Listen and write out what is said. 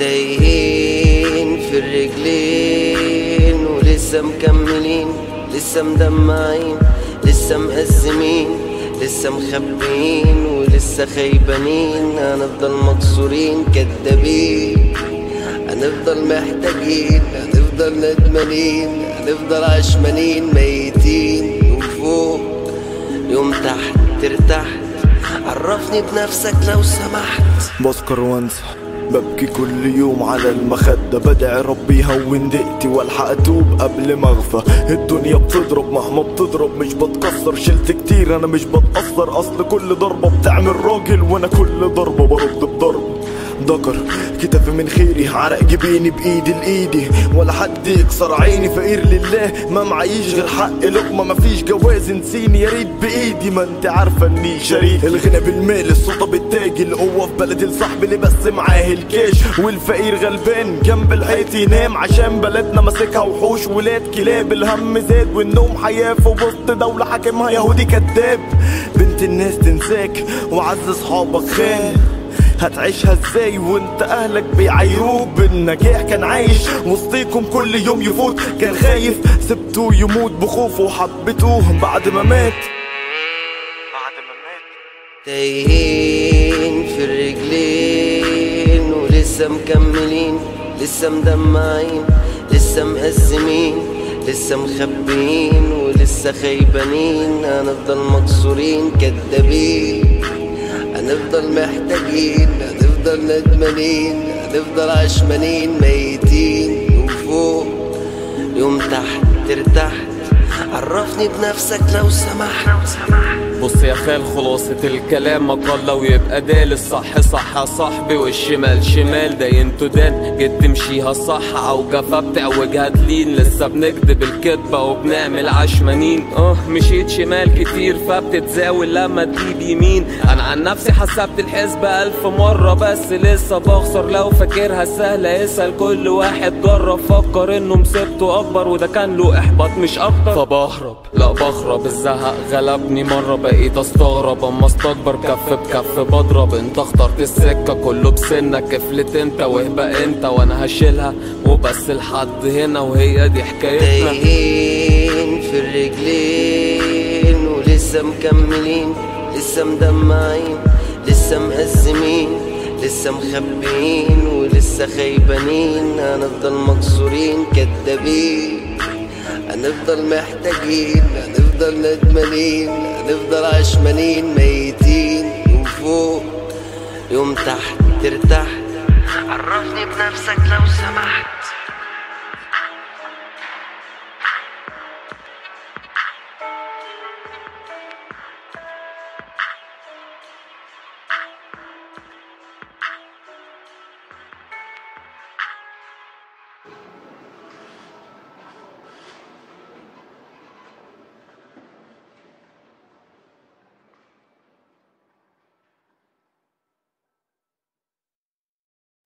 تايهين في الرجلين ولسه مكملين لسه مدمعين لسه مقسمين لسه مخبيين ولسه خيبانين هنفضل مكسورين كدابين هنفضل محتاجين هنفضل ندمانين هنفضل عشمانين ميتين وفوق يوم تحت ارتحت عرفني بنفسك لو سمحت بسكر وانسى ببكي كل يوم على المخدة بدعي ربي يهون دقتي والحق اتوب قبل ما اغفى الدنيا بتضرب مهما بتضرب مش بتكسر شلت كتير انا مش بتأثر اصل كل ضربة بتعمل راجل وانا كل ضربة برد بضرب ذكر كتافي من خيري عرق جبيني بايدي لايدي ولا حد يكسر عيني فقير لله ما معيش غير حق لقمه مفيش جواز نسيني يا ريت بايدي ما انت عارفه اني شريك الغنى بالمال السلطه بالتاج القوه في بلدي لصاحبي اللي بس معاه الكاش والفقير غلبان جنب الحيط ينام عشان بلدنا ماسكها وحوش ولاد كلاب الهم زاد والنوم حياه في وسط دوله حاكمها يهودي كذاب بنت الناس تنساك وعز اصحابك خان هتعيشها ازاي وانت اهلك بيعايروك بالنجاح كان عايش وسطيكم كل يوم يفوت كان خايف سبته يموت بخوفه وحبيتوه بعد ما مات بعد ما مات تايهين في الرجلين ولسه مكملين لسه مدمعين لسه مقسمين لسه مخبيين ولسه خيبانين هنفضل مكسورين كدابين هنفضل محتاجين هنفضل ندمانين هنفضل عشمانين ميتين وفوق يوم تحت ارتحت عرفني بنفسك لو سمحت بص يا خال خلاصة الكلام مقال لو يبقى دال الصح صح يا صاحبي والشمال شمال ده انتو دان جيت تمشيها صح او جفا بتعوجها تلين لسه بنكدب الكدبة وبنعمل عشمانين اه مشيت شمال كتير فبتتزاول لما تجيب يمين انا عن نفسي حسبت الحسبة الف مرة بس لسه بخسر لو فاكرها سهلة اسأل كل واحد جرب فكر انه مسبته اكبر وده كان له احباط مش اكتر فبهرب لا بخرب الزهق غلبني مرة بقيت استغرب اما استكبر كف بكف بضرب انت اخترت السكة كله بسنك كفلت انت واهبق انت وانا هشيلها وبس لحد هنا وهي دي حكايتنا تايهين في الرجلين ولسه مكملين لسه مدمعين لسه مقسمين لسه مخبيين ولسه خيبانين هنفضل مكسورين كدابين هنفضل محتاجين هنفضل ندمانين هنفضل عشمانين ميتين وفوق يوم تحت ارتحت عرفني بنفسك لو سمحت